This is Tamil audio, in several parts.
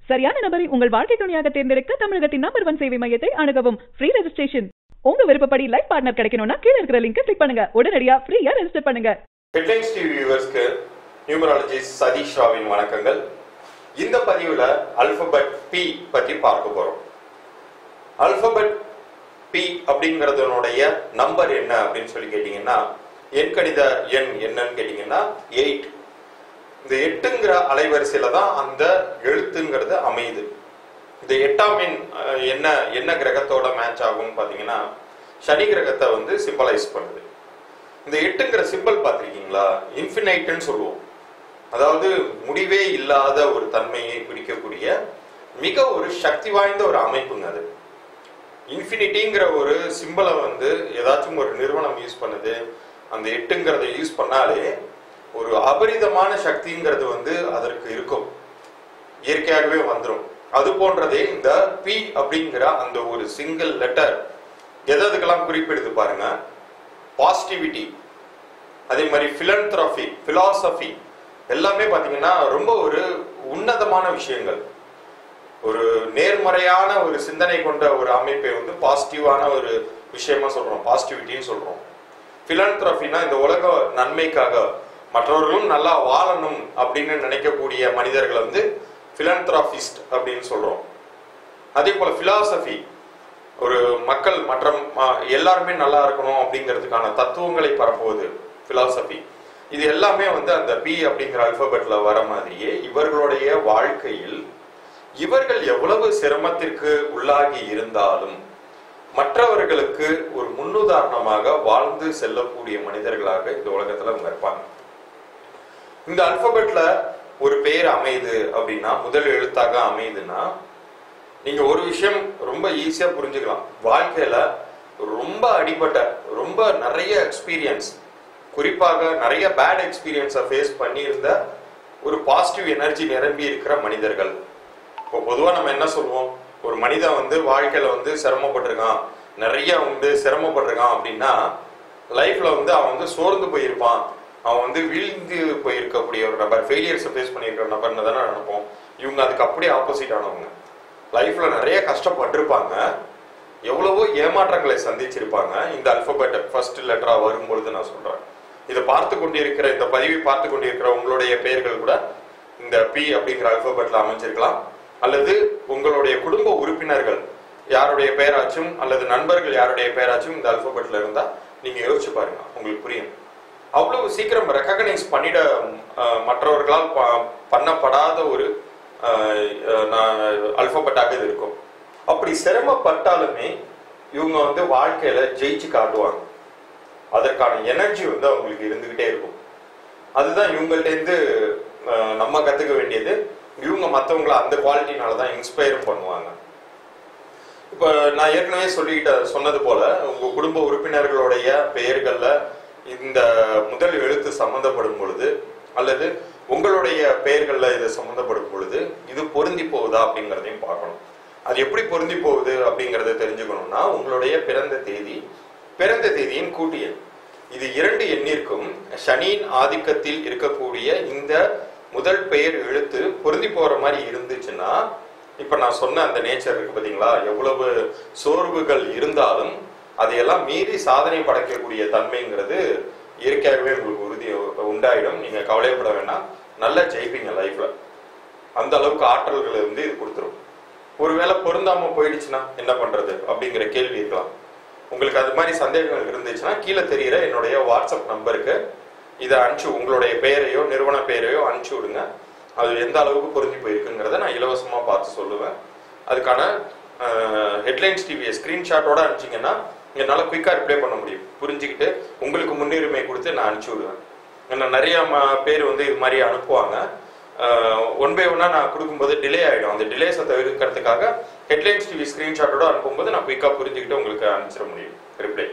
சரியான நபரை உங்கள் வாழ்க்கை துணையாக தேர்ந்தெடுக்க தமிழகத்தின் நம்பர் ஒன் சேவை மையத்தை அணுகவும் ஃப்ரீ ரெஜிஸ்ட்ரேஷன் உங்க விருப்பப்படி லைஃப் பார்ட்னர் கிடைக்கணும்னா கீழ இருக்கிற லிங்கை கிளிக் பண்ணுங்க உடனடியா ஃப்ரீயா ரெஜிஸ்டர் பண்ணுங்க ஹெட்லைன்ஸ் டிவி வியூவர்ஸ்க்கு நியூமராலஜிஸ்ட் சதீஷ் ராவின் வணக்கங்கள் இந்த பதிவில் அல்பபெட் பி பற்றி பார்க்க போறோம் அல்பபெட் பி அப்படிங்கறதனுடைய நம்பர் என்ன அப்படின்னு சொல்லி கேட்டீங்கன்னா எண் கணித எண் என்னன்னு கேட்டீங்கன்னா எயிட் இந்த எட்டுங்கிற அலைவரிசையில தான் அந்த எழுத்துங்கிறது அமையுது இந்த எட்டாம் எண் அஹ், என்ன என்ன கிரகத்தோட மேட்ச் ஆகும்னு பாத்தீங்கன்னா சனி கிரகத்தை வந்து சிம்பலைஸ் பண்ணுது இந்த எட்டுங்கிற சிம்பல் பார்த்திருக்கீங்களா இன்ஃபினைட்னு சொல்லுவோம் அதாவது முடிவே இல்லாத ஒரு தன்மையை பிடிக்கக்கூடிய மிக ஒரு சக்தி வாய்ந்த ஒரு அமைப்புங்க அது இன்ஃபினிட்டிங்கிற ஒரு சிம்பலை வந்து ஏதாச்சும் ஒரு நிறுவனம் யூஸ் பண்ணுது அந்த எட்டுங்கிறத யூஸ் பண்ணாலே ஒரு அபரிதமான சக்திங்கிறது வந்து அதற்கு இருக்கும் இயற்கையாகவே வந்துடும் அது போன்றதே இந்த பி அப்படிங்கிற அந்த ஒரு சிங்கிள் லெட்டர் எதுக்கெல்லாம் குறிப்பிடுது பாருங்க பாசிட்டிவிட்டி அதே மாதிரி philanthropy philosophy எல்லாமே பாத்தீங்கன்னா ரொம்ப ஒரு உன்னதமான விஷயங்கள் ஒரு நேர்மறையான ஒரு சிந்தனை கொண்ட ஒரு அமைப்பை வந்து பாசிட்டிவான ஒரு விஷயமா சொல்றோம் பாசிட்டிவிட்டின்னு சொல்றோம் philanthropyனா இந்த உலக நன்மைக்காக மற்றவர்களும் நல்லா வாழணும் அப்படின்னு நினைக்கக்கூடிய மனிதர்கள் வந்து philanthropist அப்படின்னு சொல்றோம் அதே போல philosophy ஒரு மக்கள் மற்ற ம- எல்லாருமே நல்லா இருக்கணும் அப்படிங்கிறதுக்கான தத்துவங்களை பரப்புவது philosophy இது எல்லாமே வந்து அந்த பி அப்படிங்கிற அல்பபெட்ல வர மாதிரியே இவர்களுடைய வாழ்க்கையில் இவர்கள் எவ்வளவு சிரமத்திற்கு உள்ளாகி இருந்தாலும் மற்றவர்களுக்கு ஒரு முன்னுதாரணமாக வாழ்ந்து செல்லக்கூடிய மனிதர்களாக இந்த உலகத்துல அவங்க இருப்பாங்க இந்த அல்பபெட்ல ஒரு பெயர் அமையுது அப்படின்னா முதல் எழுத்தாக அமையுதுன்னா நீங்க ஒரு விஷயம் ரொம்ப ஈஸியா புரிஞ்சுக்கலாம் வாழ்க்கையில ரொம்ப அடிபட்ட ரொம்ப நிறைய எக்ஸ்பீரியன்ஸ் குறிப்பாக நிறைய பேட் எக்ஸ்பீரியன்ஸை ஃபேஸ் பண்ணியிருந்த ஒரு பாசிட்டிவ் எனர்ஜி நிரம்பி இருக்கிற மனிதர்கள் இப்போ பொதுவா நம்ம என்ன சொல்லுவோம் ஒரு மனிதன் வந்து வாழ்க்கையில வந்து சிரமப்பட்டிருக்கான் நிறைய வந்து சிரமப்பட்டிருக்கான் அப்படின்னா லைஃப்ல வந்து அவன் வந்து சோர்ந்து போயிருப்பான் அவன் வந்து வீழ்ந்து போயிருக்கக்கூடிய ஒரு நபர் ஃபெயிலியர்ஸை ஃபேஸ் பண்ணியிருக்கிற நபர்னு தானே நினைப்போம் இவங்க அதுக்கு அப்படியே ஆப்போசிட் ஆனவங்க லைஃப்ல நிறைய கஷ்டப்பட்டிருப்பாங்க எவ்வளவோ ஏமாற்றங்களை சந்திச்சிருப்பாங்க இந்த அல்பபெட் ஃபர்ஸ்ட் லெட்டரா வரும்பொழுது நான் சொல்றேன் இதை பார்த்து கொண்டிருக்கிற இந்த பதிவை பார்த்து கொண்டிருக்கிற உங்களுடைய பெயர்கள் கூட இந்த பி அப்படிங்கிற அல்பபெட்ல அமைஞ்சிருக்கலாம் அல்லது உங்களுடைய குடும்ப உறுப்பினர்கள் யாருடைய பெயராச்சும் அல்லது நண்பர்கள் யாருடைய பெயராச்சும் இந்த அல்பபெட்ல இருந்தா நீங்க யோசிச்சு பாருங்க உங்களுக்கு புரியும் அவ்வளவு சீக்கிரம் ரெக்கக்னைஸ் பண்ணிட அஹ், மற்றவர்களால் ப- பண்ணப்படாத ஒரு அல்பபெட்டாக இது இருக்கும் அப்படி சிரமப்பட்டாலுமே இவங்க வந்து வாழ்க்கையில ஜெயிச்சு காட்டுவாங்க அதற்கான எனர்ஜி வந்து அவங்களுக்கு இருந்துகிட்டே இருக்கும் அதுதான் இவங்கள்ட்ட இருந்து அஹ், நம்ம கத்துக்க வேண்டியது இவங்க மற்றவங்களை அந்த குவாலிட்டினால தான் இன்ஸ்பயர் பண்ணுவாங்க இப்போ நான் ஏற்கனவே சொல்லிட்ட சொன்னது போல உங்க குடும்ப உறுப்பினர்களுடைய பெயர்கள்ல இந்த முதல் எழுத்து சம்பந்தப்படும் பொழுது அல்லது உங்களுடைய பெயர்கள்ல இது சம்பந்தப்படும் பொழுது இது பொருந்தி போகுதா அப்படிங்கிறதையும் பார்க்கணும் அது எப்படி பொருந்தி போகுது அப்படிங்கறத தெரிஞ்சுக்கணும்னா உங்களுடைய பிறந்த தேதி பிறந்த தேதியின் கூட்டியல் இது இரண்டு எண்ணிற்கும் சனியின் ஆதிக்கத்தில் இருக்கக்கூடிய இந்த முதல் பெயர் எழுத்து பொருந்தி போற மாதிரி இருந்துச்சுன்னா இப்ப நான் சொன்ன அந்த நேச்சர் இருக்கு பாத்தீங்களா எவ்வளவு சோர்வுகள் இருந்தாலும் அதையெல்லாம் மீறி சாதனை படைக்கக்கூடிய தன்மைங்கிறது இயற்கையாகவே உங்களுக்கு உறுதி உண்டாயிடும் நீங்க கவலைப்பட வேண்டாம் நல்லா ஜெயிப்பீங்க லைஃப்ல அந்த அளவுக்கு ஆற்றல்களை வந்து இது கொடுத்துரும் ஒருவேளை பொருந்தாம போயிடுச்சுன்னா என்ன பண்றது அப்படிங்கிற கேள்வி இருக்கலாம் உங்களுக்கு அது மாதிரி சந்தேகங்கள் இருந்துச்சுன்னா கீழே தெரியிற என்னுடைய வாட்ஸ்அப் நம்பருக்கு இதை அனுப்பிச்சு உங்களுடைய பெயரையோ நிறுவன பெயரையோ அனுப்பிச்சு விடுங்க அது எந்த அளவுக்கு பொருந்தி போயிருக்குங்கிறத நான் இலவசமா பார்த்து சொல்லுவேன் அதுக்கான ஹெட்லைன்ஸ் டிவியை ஸ்கிரீன்ஷாட்டோட அனுப்பிச்சிங்கன்னா என்னால் குயிக்காக ரிப்ளை பண்ண முடியும் புரிஞ்சுக்கிட்டு உங்களுக்கு முன்னுரிமை கொடுத்து நான் அனுப்பிச்சி விடுவேன் ஏன்னா நிறைய ம- பேர் வந்து இது மாதிரி அனுப்புவாங்க ஒன் பை ஒன்னா நான் கொடுக்கும்போது டிலே ஆகிடும் அந்த டிலேஸை தவிர்க்கிறதுக்காக ஹெட்லைன்ஸ் டிவி ஸ்கிரீன்ஷாட்டோட அனுப்பும்போது நான் குயிக்காக புரிஞ்சுக்கிட்டு உங்களுக்கு அனுப்பிச்சிட முடியும் ரிப்ளை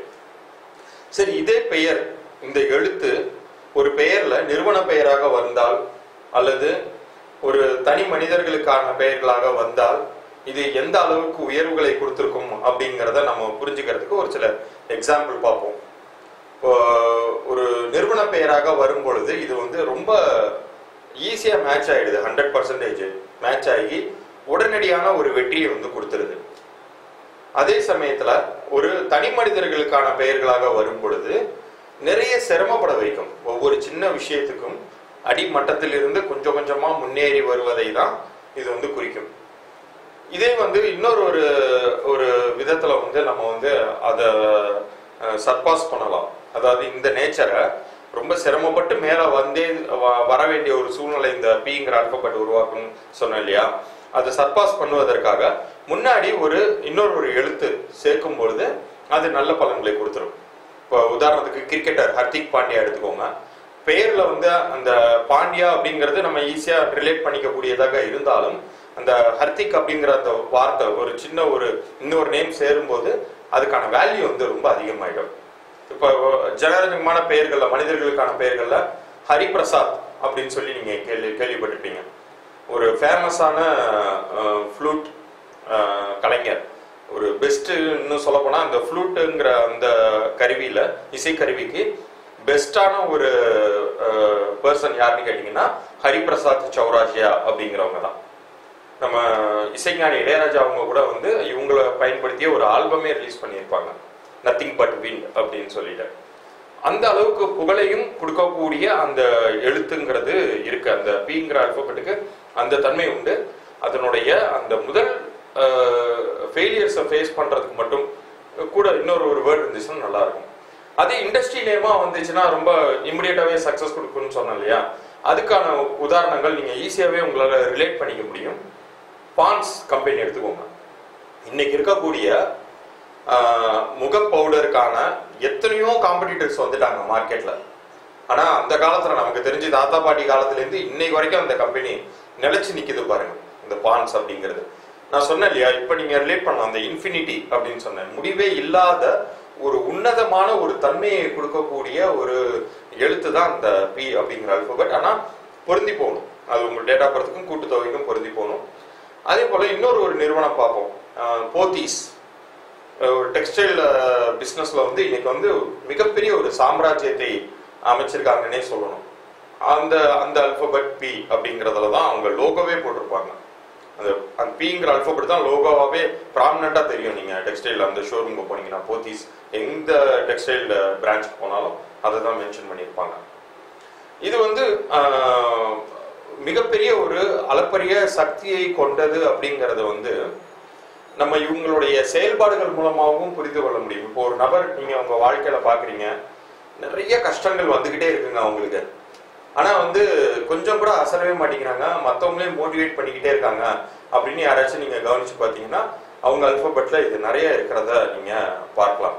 சரி இதே பெயர் இந்த எழுத்து ஒரு பெயர்ல நிறுவன பெயராக வந்தால் அல்லது ஒரு தனி மனிதர்களுக்கான பெயர்களாக வந்தால் இது எந்த அளவுக்கு உயர்வுகளை கொடுத்திருக்கும் அப்படிங்கிறத நம்ம புரிஞ்சுக்கிறதுக்கு ஒரு சில எக்ஸாம்பிள் பார்ப்போம் இப்போ ஒரு நிறுவன பெயராக வரும் பொழுது இது வந்து ரொம்ப ஈஸியா மேட்ச் ஆயிடுது ஹண்ட்ரட் பர்சன்டேஜ் மேட்ச் ஆகி உடனடியான ஒரு வெற்றியை வந்து கொடுத்துருது அதே சமயத்துல ஒரு தனி மனிதர்களுக்கான பெயர்களாக வரும் பொழுது நிறைய சிரமப்பட வைக்கும் ஒவ்வொரு சின்ன விஷயத்துக்கும் அடிமட்டத்திலிருந்து கொஞ்சம் கொஞ்சமா முன்னேறி வருவதை தான் இது வந்து குறிக்கும் இதே வந்து இன்னொரு ஒரு ஒரு விதத்துல வந்து நம்ம வந்து அதை சர்பாஸ் பண்ணலாம் அதாவது இந்த நேச்சரை ரொம்ப சிரமப்பட்டு மேல வந்தே வ- வர வேண்டிய ஒரு சூழ்நிலை இந்த பிங்கிற அல்பபெட் உருவாக்கணும்னு சொன்னேன் இல்லையா அதை சர்பாஸ் பண்ணுவதற்காக முன்னாடி ஒரு இன்னொரு ஒரு எழுத்து சேர்க்கும் பொழுது அது நல்ல பலன்களை கொடுத்துரும் இப்போ உதாரணத்துக்கு கிரிக்கெட்டர் ஹர்திக் பாண்டியா எடுத்துக்கோங்க பெயர்ல வந்து அந்த பாண்டியா அப்படிங்கிறது நம்ம ஈஸியா ரிலேட் பண்ணிக்கக்கூடியதாக இருந்தாலும் அந்த ஹர்திக் அப்படிங்கிற அந்த வார்த்தை ஒரு சின்ன ஒரு இன்னொரு நேம் சேரும்போது அதுக்கான வேல்யூ வந்து ரொம்ப அதிகமாயிடும் இப்போ ஜனரஞ்சகமான பெயர்கள்ல மனிதர்களுக்கான பெயர்கள்ல ஹரிபிரசாத் அப்படின்னு சொல்லி நீங்க கேள்வி கேள்விப்பட்டிருப்பீங்க ஒரு ஃபேமஸான ஃப்ளூட் கலைஞர் ஒரு பெஸ்ட் இன்னும் சொல்ல போனா அந்த ஃப்ளூட்டுங்கிற அந்த கருவியில இசை கருவிக்கு பெஸ்டான ஒரு பர்சன் யாருன்னு கேட்டீங்கன்னா ஹரிபிரசாத் சௌராஜியா அப்படிங்கிறவங்க தான் நம்ம இசைஞானி இளையராஜா அவங்க கூட வந்து இவங்களை பயன்படுத்திய ஒரு ஆல்பமே ரிலீஸ் பண்ணியிருப்பாங்க நத்திங் பட் வின் அப்படின்னு சொல்லிட்டு அந்த அளவுக்கு புகழையும் கொடுக்கக்கூடிய அந்த எழுத்துங்கிறது இருக்கு அந்த பிங்கிற அல்பபெட்டுக்கு அந்த தன்மை உண்டு அதனுடைய அந்த முதல் ஃபெயிலியர்ஸை ஃபேஸ் பண்றதுக்கு மட்டும் கூட இன்னொரு ஒரு வேர்டு இருந்துச்சுன்னா நல்லா இருக்கும் அதே இண்டஸ்ட்ரி நேமா வந்துச்சுன்னா ரொம்ப இமிடியேட்டாவே சக்சஸ் கொடுக்கும்னு சொன்னேன் இல்லையா அதுக்கான உதாரணங்கள் நீங்க ஈஸியாவே உங்களால ரிலேட் பண்ணிக்க முடியும் பான்ஸ் கம்பெனி எடுத்துக்கோங்க இன்னைக்கு இருக்கக்கூடிய ஆஹ், முக பவுடருக்கான எத்தனையோ காம்படிட்டர்ஸ் வந்துட்டாங்க மார்க்கெட்ல ஆனா அந்த காலத்துல நமக்கு தெரிஞ்சு தாத்தா பாட்டி காலத்துல இருந்து இன்னைக்கு வரைக்கும் அந்த கம்பெனி நிலைச்சு நிக்குது பாருங்க இந்த பான்ஸ் அப்படிங்கிறது நான் சொன்னேன் இல்லையா இப்ப நீங்க ரிலேட் பண்ண அந்த இன்ஃபினிட்டி அப்படின்னு சொன்னேன் முடிவே இல்லாத ஒரு உன்னதமான ஒரு தன்மையை கொடுக்கக்கூடிய ஒரு எழுத்து தான் அந்த பி அப்படிங்கிற அல்பபெட் ஆனா பொருந்தி போகணும் அது உங்க டேட்டா பர்த்துக்கும் கூட்டுத்தொகைக்கும் பொருந்தி போகணும் அதே போல இன்னொரு ஒரு நிறுவனம் பார்ப்போம் அஹ் போத்தீஸ் அஹ் ஒரு டெக்ஸ்டைல் பிஸ்னஸ்ல வந்து இன்னைக்கு வந்து மிகப்பெரிய ஒரு சாம்ராஜ்யத்தை அமைச்சிருக்காங்கன்னே சொல்லணும் அந்த அந்த அல்பபெட் பி அப்படிங்கறதுல தான் அவங்க லோகோவே போட்டிருப்பாங்க அந்த அந்த பிங்கிற அல்பபெட் தான் லோகோவாவே ப்ராமினண்டா தெரியும் நீங்க டெக்ஸ்டைல் அந்த ஷோரூம்க்கு போனீங்கன்னா போத்தீஸ் எந்த டெக்ஸ்டைல் பிரான்ச் போனாலும் அதை தான் மென்ஷன் பண்ணியிருப்பாங்க இது வந்து ஆஹ், மிகப்பெரிய ஒரு அளப்பரிய சக்தியை கொண்டது அப்படிங்கறத வந்து நம்ம இவங்களுடைய செயல்பாடுகள் மூலமாகவும் புரிந்து கொள்ள முடியும் இப்போ ஒரு நபர் நீங்க உங்க வாழ்க்கையில பாக்குறீங்க நிறைய கஷ்டங்கள் வந்துகிட்டே இருக்குங்க அவங்களுக்கு ஆனா வந்து கொஞ்சம் கூட அசரவே மாட்டேங்கிறாங்க மத்தவங்களையும் மோட்டிவேட் பண்ணிக்கிட்டே இருக்காங்க அப்படின்னு யாராச்சும் நீங்க கவனிச்சு பார்த்தீங்கன்னா அவங்க அல்பபெட்ல இது நிறைய இருக்கிறத நீங்க பார்க்கலாம்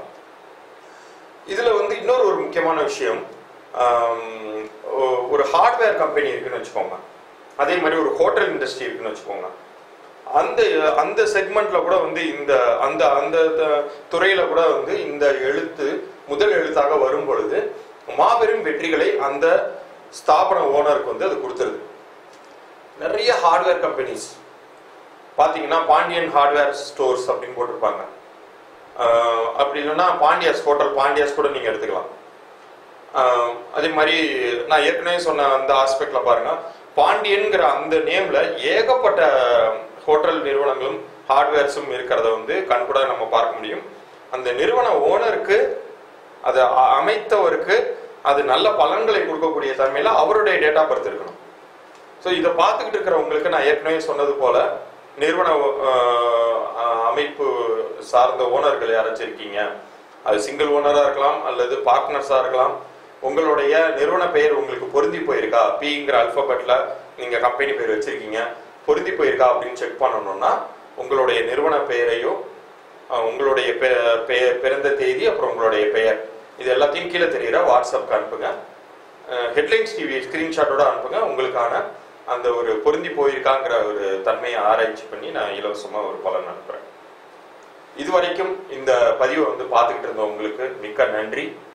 இதுல வந்து இன்னொரு ஒரு முக்கியமான விஷயம் ஆம், ஒ- ஒரு ஹார்ட்வேர் கம்பெனி இருக்குன்னு வச்சுக்கோங்க அதே மாதிரி ஒரு ஹோட்டல் இண்டஸ்ட்ரி இருக்குன்னு வச்சுக்கோங்க அந்த அந்த செக்மெண்ட்ல கூட வந்து இந்த அந்த அந்த த- துறையில கூட வந்து இந்த எழுத்து முதல் எழுத்தாக வரும் பொழுது மாபெரும் வெற்றிகளை அந்த ஸ்தாபன ஓனருக்கு வந்து அது கொடுத்துருது நிறைய ஹார்ட்வேர் கம்பெனிஸ் பாத்தீங்கன்னா பாண்டியன் ஹார்ட்வேர் ஸ்டோர்ஸ் அப்படின்னு போட்டிருப்பாங்க ஆஹ் அப்படி இல்லைன்னா பாண்டியாஸ் ஹோட்டல் பாண்டியாஸ் கூட நீங்க எடுத்துக்கலாம் ஆஹ் அதே மாதிரி நான் ஏற்கனவே சொன்ன அந்த ஆஸ்பெக்ட்ல பாருங்க பாண்டியன்கிற அந்த நேம்ல ஏகப்பட்ட ஹோட்டல் நிறுவனங்களும் ஹார்ட்வேர்ஸும் இருக்கிறத வந்து கண்கூட நம்ம பார்க்க முடியும் அந்த நிறுவன ஓனருக்கு அதை அ- அமைத்தவருக்கு அது நல்ல பலன்களை கொடுக்கக்கூடிய தன்மையில அவருடைய டேட்டா பர்த் இருக்கணும் ஸோ இதை பார்த்துக்கிட்டு இருக்கிறவங்களுக்கு நான் ஏற்கனவே சொன்னது போல நிறுவன ஆஹ், ஆஹ், அமைப்பு சார்ந்த ஓனர்கள் யாராச்சும் இருக்கீங்க அது சிங்கிள் ஓனரா இருக்கலாம் அல்லது பார்ட்னர்ஸா இருக்கலாம் உங்களுடைய நிறுவன பெயர் உங்களுக்கு பொருந்தி போயிருக்கா பிங்கிற அல்பபெட்ல நீங்க கம்பெனி பேர் வச்சிருக்கீங்க பொருந்தி போயிருக்கா அப்படின்னு செக் பண்ணணும்னா உங்களுடைய நிறுவன பெயரையும் அஹ், உங்களுடைய பெ- பெயர் பிறந்த தேதி அப்புறம் உங்களுடைய பெயர் இது எல்லாத்தையும் கீழே தெரியுற வாட்ஸ்அப்க்கு அனுப்புங்க ஹெட்லைன்ஸ் டிவி ஸ்கிரீன்ஷாட்டோட அனுப்புங்க உங்களுக்கான அந்த ஒரு பொருந்தி போயிருக்காங்கிற ஒரு தன்மையை ஆராய்ச்சி பண்ணி நான் இலவசமா ஒரு பலன் அனுப்புறேன் இதுவரைக்கும் இந்த பதிவை வந்து பார்த்துக்கிட்டு இருந்தவங்களுக்கு மிக்க நன்றி